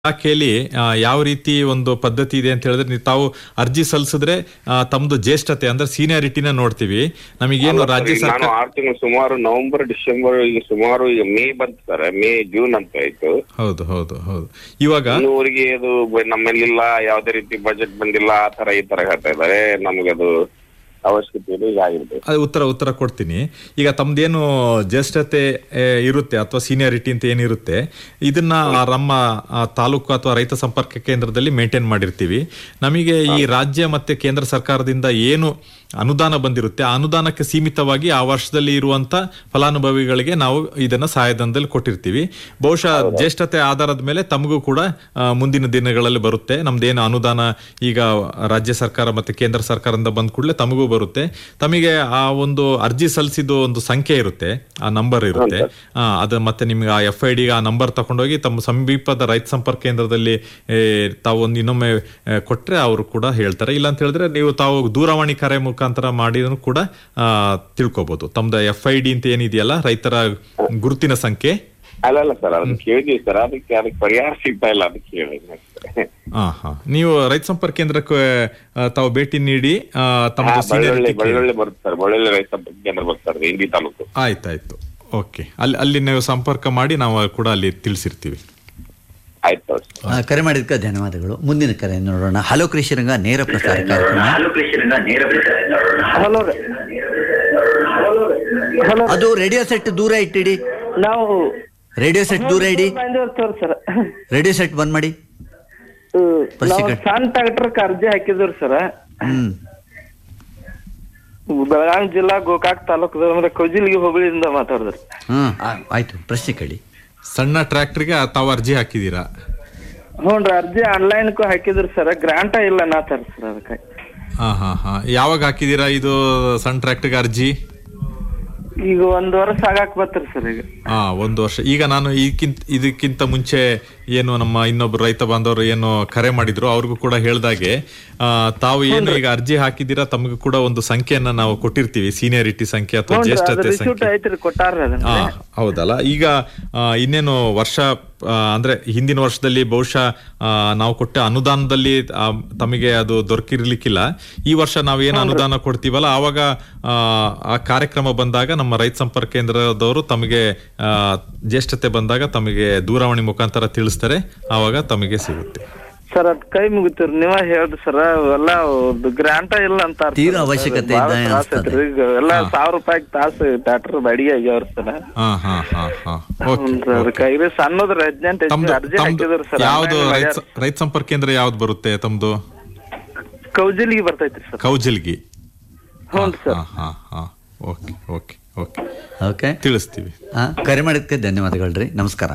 ಇಲಾಖೆಯಲ್ಲಿ ಆ, ಯಾವ ರೀತಿ ಒಂದು ಪದ್ಧತಿ ಇದೆ ಅಂತ ಹೇಳಿದ್ರೆ ನೀವು ತಾವು ಅರ್ಜಿ ಸಲ್ಲಿಸಿದ್ರೆ ಆ, ತಮ್ದು ಜ್ಯೇಷ್ಠತೆ ಅಂದ್ರೆ ಸೀನಿಯಾರಿಟಿನ ನೋಡ್ತೀವಿ ನಮಗೇನು ರಾಜ್ಯ ನಾನು ಸರ್ಕಾರ ಆರು ತಿಂಗಳು ಸುಮಾರು ನವೆಂಬರ್ ಡಿಸೆಂಬರ್ ಈಗ ಸುಮಾರು ಈಗ ಮೇ ಬಂತು ಸರ್ ಮೇ ಜೂನ್ ಅಂತ ಆಯ್ತು ಹೌದು ಹೌದು ಹೌದು ಇವಾಗ ಇನ್ನೂವರೆಗೆ ಅದು ಬ- ನಮ್ಮಲ್ಲಿಲ್ಲ ಯಾವುದೇ ರೀತಿ ಬಜೆಟ್ ಬಂದಿಲ್ಲ ಆ ತರ ಈ ತರ ಹೇಳ್ತಾ ಇದ್ದಾರೆ ನಮ್ಗೆ ಅದು ಅವಶ್ಯಕತೆ ಇದೆ ಇದಾಗಿರ್ಬೇಕು ಅದು ಉತ್ತರ ಉತ್ತರ ಕೊಡ್ತೀನಿ ಈಗ ತಮ್ದೇನು ಜ್ಯೇಷ್ಠತೆ ಆ, ಇರುತ್ತೆ ಅಥವಾ ಸೀನಿಯಾರಿಟಿ ಅಂತ ಏನಿರುತ್ತೆ ಇದನ್ನ ಆ ನಮ್ಮ ಆ, ತಾಲೂಕು ಅಥವಾ ರೈತ ಸಂಪರ್ಕ ಕೇಂದ್ರದಲ್ಲಿ ಮೇಂಟೈನ್ ಮಾಡಿರ್ತೀವಿ ನಮಗೆ ಈ ರಾಜ್ಯ ಮತ್ತೆ ಕೇಂದ್ರ ಸರ್ಕಾರದಿಂದ ಏನು ಅನುದಾನ ಬಂದಿರುತ್ತೆ ಆ ಅನುದಾನಕ್ಕೆ ಸೀಮಿತವಾಗಿ ಆ ವರ್ಷದಲ್ಲಿ ಇರುವಂತ ಫಲಾನುಭವಿಗಳಿಗೆ ನಾವು ಇದನ್ನ ಸಹಾಯಧನದಲ್ಲಿ ಕೊಟ್ಟಿರ್ತೀವಿ ಬಹುಶಃ ಜ್ಯೇಷ್ಠತೆ ಆಧಾರದ ಮೇಲೆ ತಮಗೂ ಕೂಡ ಆ, ಮುಂದಿನ ದಿನಗಳಲ್ಲಿ ಬರುತ್ತೆ ನಮ್ದೇನು ಅನುದಾನ ಈಗ ರಾಜ್ಯ ಸರ್ಕಾರ ಮತ್ತೆ ಕೇಂದ್ರ ಸರ್ಕಾರದಿಂದ ಬಂದ ಕೂಡಲೇ ತಮಗೂ ಬರುತ್ತೆ ತಮಗೆ ಆ ಒಂದು ಅರ್ಜಿ ಸಲ್ಲಿಸಿದ ಒಂದು ಸಂಖ್ಯೆ ಇರುತ್ತೆ ಆ ನಂಬರ್ ಇರುತ್ತೆ ಆ, ಅದು ಮತ್ತೆ ನಿಮ್ಗೆ ಆ ಎಫ್ ಐ ಡಿ ಆ ನಂಬರ್ ತಗೊಂಡೋಗಿ ತಮ್ಮ ಸಮೀಪದ ರೈತ ಸಂಪರ್ಕ ಕೇಂದ್ರದಲ್ಲಿ ಏ, ತಾವು ಒಂದು ಇನ್ನೊಮ್ಮೆ ಆ, ಕೊಟ್ರೆ ಅವರು ಕೂಡ ಹೇಳ್ತಾರೆ ಇಲ್ಲ ಅಂತ ಹೇಳಿದ್ರೆ ನೀವು ತಾವು ದೂರವಾಣಿ ಕರೆ ಮುಖಾಂತರ ಮಾಡಿದ್ರು ಕೂಡ ಆ, ತಿಳ್ಕೊಬಹುದು ತಮ್ದು ಎಫ್ ಐ ಡಿ ಅಂತ ಏನಿದೆಯಲ್ಲ ರೈತರ ಗುರುತಿನ ಸಂಖ್ಯೆ ಅಲ್ಲ ಅಲ್ಲ ಸರ್ ಅದನ್ನ ಕೇಳಿದ್ವಿ ಸರ್ ಅದಕ್ಕೆ ಅದಕ್ಕೆ ಪರಿಹಾರ ಸಿಗ್ತಾ ಇಲ್ಲ ಅದಕ್ಕೆ ಹೇಳಿದ್ವಿ ಅಷ್ಟೇ. ಹಾ ಹಾ ನೀವು ರೈತ ಸಂಪರ್ಕ ಕೇಂದ್ರಕ್ಕೆ ಆ, ತಾವು ಭೇಟಿ ನೀಡಿ ಆ, ಹಾ, ತಮ್ಮದು ಬಳ್ಳೊಳ್ಳಿ seniority ಕೇಳಿ. ಬಳ್ಳೊಳ್ಳಿ ಬರುತ್ತೆ ಸರ್ ಬಳ್ಳೊಳ್ಳಿ ರೈತ ಸಂಪರ್ಕ ಕೇಂದ್ರ ಬರ್ತಾರೆ ಇಂಡಿ ತಾಲೂಕು ಆಯ್ತಾಯ್ತು ಓಕೆ ಅಲ್ಲಿ ಅಲ್ಲಿ ನೀವು ಸಂಪರ್ಕ ಮಾಡಿ ನಾವು ಕೂಡ ಅಲ್ಲಿ ತಿಳಿಸಿರ್ತೀವಿ ಆಯ್ತು ಸರ್ ಆ, ಕರೆ ಮಾಡಿದ್ಕ ಧನ್ಯವಾದಗಳು ಮುಂದಿನ ಕರೆ ನೋಡೋಣ ಹಲೋ ಕೃಷಿರಂಗ ನೇರ ಪ್ರಸಾರ ಕಾರ್ಯಕ್ರಮ ಹಲೋ ರೀ ಹಲೋ ಅದು ರೇಡಿಯೋ ಸೆಟ್ ದೂರ ಇಟ್ಟಿಡಿ ನಾವು ರೇಡಿಯೋ ಸೆಟ್ ದೂರ ಇಡಿ ಬಂದಿರ್ತೀವಿ ಸರ್ ರೇಡಿಯೋ ಸೆಟ್ ಬಂದ್ ಮಾಡಿ ನಾವು ಕಟ್. ಸಣ್ಣ ಟ್ರ್ಯಾಕ್ಟರ್ ಅರ್ಜಿ ಹಾಕಿದ್ರಿ ಸರ್ ಹ್ಮ್ ಬೆಳಗಾವಿ ಜಿಲ್ಲಾ ಗೋಕಾಕ್ ತಾಲೂಕು ಅಂದ್ರೆ ಕೌಜಿಲ್ಗಿ ಹೋಬಳಿಯಿಂದ ಮಾತಾಡಿದ್ರಿ ಹ್ಮ್ ಆ- ಆಯ್ತು ಪ್ರಶ್ನೆ ಕೇಳಿ ಸಣ್ಣ ಟ್ರ್ಯಾಕ್ಟರ್ಗೆ ತಾವು ಅರ್ಜಿ ಹಾಕಿದ್ದೀರಾ ಹ್ಞೂನ್ರಿ ಅರ್ಜಿ ಆನ್ಲೈನ್ಗೂ ಹಾಕಿದ್ರಿ ಸರ್ ಗ್ರಾಂಟ ಇಲ್ಲ ನಾತಾರ ಸರ್ ಅದಕ್ಕೆ ಹಾ ಹಾ ಹಾ ಯಾವಾಗ ಹಾಕಿದ್ದೀರಾ ಇದು ಸಣ್ಣ ಟ್ರ್ಯಾಕ್ಟರ್ಗೆ ಅರ್ಜಿ ಈಗ ಒಂದ್ ವರ್ಷ ಆಗಾಕ್ ಬತ್ರಿ ಸರ್ ಈಗ ಹಾ ಒಂದು ವರ್ಷ ಈಗ ನಾನು ಈಗಿಂತ ಇದಕ್ಕಿಂತ ಮುಂಚೆ ಏನು ನಮ್ಮ ಇನ್ನೊಬ್ರು ರೈತ ಬಾಂಧವರು ಏನು ಕರೆ ಮಾಡಿದ್ರು ಅವ್ರಿಗೂ ಕೂಡ ಹೇಳ್ದಾಗೆ ಆ, ತಾವು ಏನು ಈಗ ಅರ್ಜಿ ಹಾಕಿದ್ದೀರಾ ತಮಗೂ ಕೂಡ ಒಂದು ಸಂಖ್ಯೆಯನ್ನ ನಾವು ಕೊಟ್ಟಿರ್ತೀವಿ ಸೀನಿಯಾರಿಟಿ ಸಂಖ್ಯೆ ಅಥವಾ ಹ್ಞೂನ್ರಿ ಅದು ಜ್ಯೇಷ್ಠತೆ ರಿಸೀಟ್ ಸಂಖ್ಯೆ ಐತ್ರಿ ಕೊಟ್ಟಾರ್ರಿ ಅದನ್ನ ಹಾ ಹೌದಲ್ಲ ಈಗ ಆ, ಇನ್ನೇನು ವರ್ಷ ಆ, ಅಂದ್ರೆ ಹಿಂದಿನ ವರ್ಷದಲ್ಲಿ ಬಹುಶಃ ಆ, ನಾವು ಕೊಟ್ಟ ಅನುದಾನದಲ್ಲಿ ಆ, ತಮಗೆ ಅದು ದೊರಕಿರ್ಲಿಕ್ಕಿಲ್ಲ ಈ ವರ್ಷ ನಾವು ಏನು ಅನುದಾನ ಕೊಡ್ತೀವಲ್ಲ ಆವಾಗ ಆ, ಆ ಕಾರ್ಯಕ್ರಮ ಬಂದಾಗ ನಮ್ಮ ರೈತ ಸಂಪರ್ಕ ಕೇಂದ್ರದವರು ತಮಗೆ ಆ, ಜ್ಯೇಷ್ಠತೆ ಬಂದಾಗ ತಮಗೆ ದೂರವಾಣಿ ಮುಖಾಂತರ ತಿಳಿಸ್ತಾರೆ ಆವಾಗ ತಮಗೆ ಸಿಗುತ್ತೆ ಸರ್ ಅದ್ ಕೈ ಮುಗಿತೀರಿ ನೀವ ಹೇಳ್ರಿ ಸರ್ ಎಲ್ಲ ಗ್ರಾಂಟ ಇಲ್ಲ ಅಂತ ತೀರಾ ಅವಶ್ಯಕತೆ ಇದೆ ಅನ್ಸ್ತದೆ. ಎಲ್ಲ ಸಾವಿರ ರೂಪಾಯಿ ತಾಸು ಟ್ರ್ಯಾಕ್ಟರ್ ಬಾಡಿಗೆ ಆಗ್ಯಾವ್ರಿ ಸರ್ ಹಾ ಹಾ ಹಾ ಹಾ ಓಕೆ ಹ್ಞೂನ್ರಿ ಅದಕ್ಕೆ ಇದು ಸಣ್ಣದ್ರಿ ಹದಿನೆಂಟು ತಮ್ದು ಅರ್ಜಿ ತಮ್ದು ಹಾಕಿದ್ರಿ ಸರ್ ಯಾವ್ದು online ರೈತ ಮಾಡ್ಯಾರ. ರೈತ ಸಂಪರ್ಕ ಕೇಂದ್ರ ಯಾವ್ದು ಬರುತ್ತೆ ತಮ್ದು ಕೌಜಿಲ್ಗಿ ಬರ್ತೈತ್ರಿ ಸರ್ ಕೌಜಲ್ಗಿ ಹ್ಞೂ ಸರ್ ಹಾ ಹಾ ಹಾ ಓಕೆ ಓಕೆ ಓಕೆ ಓಕೆ ತಿಳಿಸ್ತೀವಿ ಆ, ಕರೆ ಮಾಡಿದ್ಕೆ ಧನ್ಯವಾದಗಳ್ರಿ ನಮಸ್ಕಾರ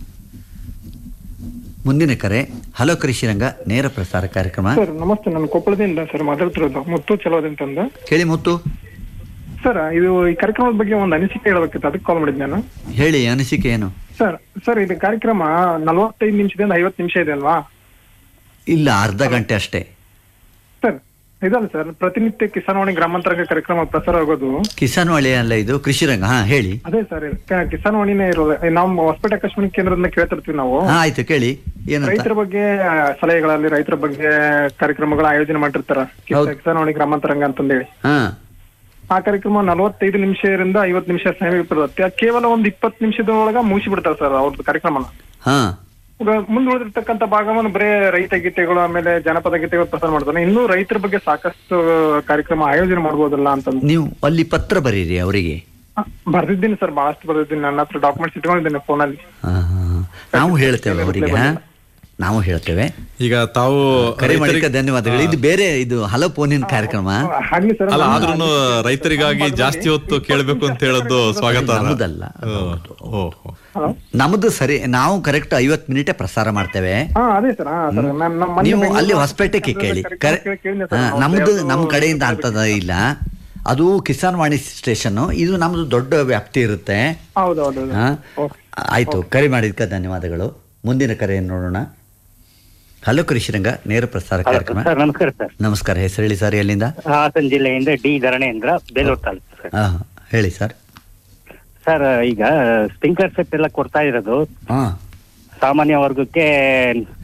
ಮುಂದಿನ ಕರೆ ಹಲೋ ಕೃಷಿರಂಗ ನೇರ ಪ್ರಸಾರ ಕಾರ್ಯಕ್ರಮ ಸರ್ ನಮಸ್ತೆ ನಾನು ಕೊಪ್ಪಳದಿಂದ ಸರ್ ಮಾತಾಡ್ತಿರೋದು ಮುತ್ತು ಚಲೋದಿಂತಂದ ಕೇಳಿ ಮುತ್ತು ಸರ್ ಇದು ಈ ಕಾರ್ಯಕ್ರಮದ ಬಗ್ಗೆ ಒಂದು ಅನಿಸಿಕೆ ಹೇಳಬೇಕಿತ್ತು ಅದಕ್ಕೆ ಕಾಲ್ ಮಾಡಿದ್ ನಾನು ಹೇಳಿ ಅನಿಸಿಕೆ ಏನು ಸರ್ ಸರ್ ಇದು ಕಾರ್ಯಕ್ರಮ ನಲವತ್ತೈದು ನಿಮಿಷದಿಂದ ಐವತ್ತು ನಿಮಿಷ ಇದೆ ಅಲ್ವಾ ಇಲ್ಲ ಅರ್ಧ ಗಂಟೆ ಅಷ್ಟೇ ಸರ್ ಇದಲ್ಲ ಸರ್ ಪ್ರತಿನಿತ್ಯ ಕಿಸಾನ್ವಾಣಿ ಗ್ರಾಮಾಂತರಂಗ ಕಾರ್ಯಕ್ರಮ ಪ್ರಸಾರ ಆಗೋದು ಕಿಸಾನ್ ಒಳ್ಳೆ ಅಲ್ಲ ಇದು ಕೃಷಿರಂಗ ಹಾ ಹೇಳಿ ಅದೇ ಸರ್ ಕಿಸಾನ್ವಾಣಿನೇ ಇರೋದು ನಾವು ಹೊಸಪೇಟೆ ಆಕಾಶವಾಣಿ ಕೇಂದ್ರದಿಂದ ಕೇಳ್ತಿರ್ತೀವಿ ನಾವು ಹಾ ಆಯ್ತು ಕೇಳಿ ಏನಂತ ರೈತರ ಬಗ್ಗೆ ಆ, ಸಲಹೆಗಳಲ್ಲಿ ರೈತರ ಬಗ್ಗೆ ಕಾರ್ಯಕ್ರಮಗಳ ಆಯೋಜನೆ ಮಾಡಿರ್ತಾರ ಕಿಸ- ಹೌದು. ಕಿಸಾನ್ವಾಣಿ ಗ್ರಾಮಾಂತರಂಗ ಅಂತಂದೇಳಿ ಹಾ ಆ ಕಾರ್ಯಕ್ರಮ ನಲವತ್ತೈದು ನಿಮಿಷದಿಂದ ಐವತ್ತು ನಿಮಿಷ ಸಮೀಪ ಕೇವಲ ಒಂದು ಇಪ್ಪತ್ತು ನಿಮಿಷದೊಳಗ ಮುಗಿಸಿ ಬಿಡ್ತಾರೆ ಸರ್ ಅವ್ರದ್ದು ಕಾರ್ಯಕ್ರಮನ ಹಾ ಈಗ ಮುಂದುವರೆದಿರ್ತಕ್ಕಂಥ ಭಾಗವನ್ನು ಬರೇ ರೈತ ಗೀತೆಗಳು ಆಮೇಲೆ ಜನಪದ ಗೀತೆಗಳು ಪ್ರಸಾರ ಮಾಡ್ತಾನೆ ಇನ್ನೂ ರೈತರ ಬಗ್ಗೆ ಸಾಕಷ್ಟು ಕಾರ್ಯಕ್ರಮ ಆಯೋಜನೆ ಮಾಡ್ಬೋದಲ್ಲ ಅಂತಂದು ನೀವು ಅಲ್ಲಿ ಪತ್ರ ಬರೀರಿ ಅವರಿಗೆ ಹ, ಬರ್ದಿದ್ದೀನಿ ಸರ್ ಬಹಳಷ್ಟು ಬರ್ದಿದ್ದೀನಿ ನನ್ನ ಹತ್ರ ಡಾಕ್ಯುಮೆಂಟ್ಸ್ ಇಟ್ಕೊಂಡಿದ್ದೀನಿ ಫೋನಲ್ಲಿ ಹಾ, ಹಾ, ಹಾ. ನಾವು ಹೇಳ್ತೇವೆ ಅವರಿಗೆ ಹಾ? ನಾವು ಹೇಳ್ತೇವೆ ಈಗ ತಾವು ಕರೆ ಮಾಡಿಕ ರೈತರಿಗೆ- ಧನ್ಯವಾದಗಳು ಇದು ಬೇರೆ ಇದು ಹಲೋ ಫೋನಿನ ಕಾರ್ಯಕ್ರಮ ಆಗ್ಲಿ ಸರ್ ಅಲ್ಲ ಆದ್ರೂನು ರೈತರಿಗಾಗಿ ಜಾಸ್ತಿ ಹೊತ್ತು ಕೇಳಬೇಕು ಅಂತ ಹೇಳೋದು ಸ್ವಾಗತ ನಮ್ಮದಲ್ಲ. ಓಹೋ ಹಲೋ ನಮ್ದು ಸರಿ ನಾವು ಕರೆಕ್ಟ್ ಐವತ್ ಮಿನಿಟೇ ಪ್ರಸಾರ ಮಾಡ್ತೇವೆ ಹಾ ಅದೇ ಸರ್ ಹಾ ಸರ್ ನಾನು ನಮ್ಮ ಮೊನ್ನೆ ನೀವು ಅಲ್ಲಿ ಬೆಂಗಳೂರು ಹೊಸಪೇಟೆಗೆ ಕೇಳಿ ಕಾರ್ಯಕ್ರಮ ಕರೆ ಕೇಳಿ- ಕೇಳಿದ್ದೆ ಸರ್. ಹಾ, ಅವ್ರು ನಮ್ದು ಯಾವ್ದೋ- ನಮ್ಮ ಕಡೆಯಿಂದ ಅಂತದ ಇಲ್ಲ ಅದು ಕಿಸಾನ್ ವಾಣಿ ಸ್ಟೇಷನ್ ಇದು ನಮ್ದು ದೊಡ್ಡ ವ್ಯಾಪ್ತಿ ಇರುತ್ತೆ ಹೌದೌದು ಹಾ? ಓಕೆ ಆಯ್ತು ಕರೆ ಮಾಡಿದ್ಕ ಧನ್ಯವಾದಗಳು ಮುಂದಿನ ಕರೆಯನ್ನು ನೋಡೋಣ ಹಲೋ ಕೃಷಿರಂಗ ನೇರ ಪ್ರಸಾರ ಕಾರ್ಯಕ್ರಮ ಸರ್ ನಮಸ್ಕಾರ ಸರ್ ನಮಸ್ಕಾರ ಹೆಸರು ಹೇಳಿ ಸರ್ ಎಲ್ಲಿಂದ ಹಾಸನ ಜಿಲ್ಲೆಯಿಂದ ಡಿ ಧರಣೇಂದ್ರ ಬೇಲೂರು ತಾಲೂಕು ಸರ್ ಹಾ, ಹೇಳಿ ಸರ್ ಸರ್ ಈಗ ಸ್ಪ್ರಿಂಕ್ಲರ್ ಸೆಟ್ ಎಲ್ಲ ಕೊಡ್ತಾ ಇರೋದು ಹಾ ಸಾಮಾನ್ಯ ವರ್ಗಕ್ಕೆ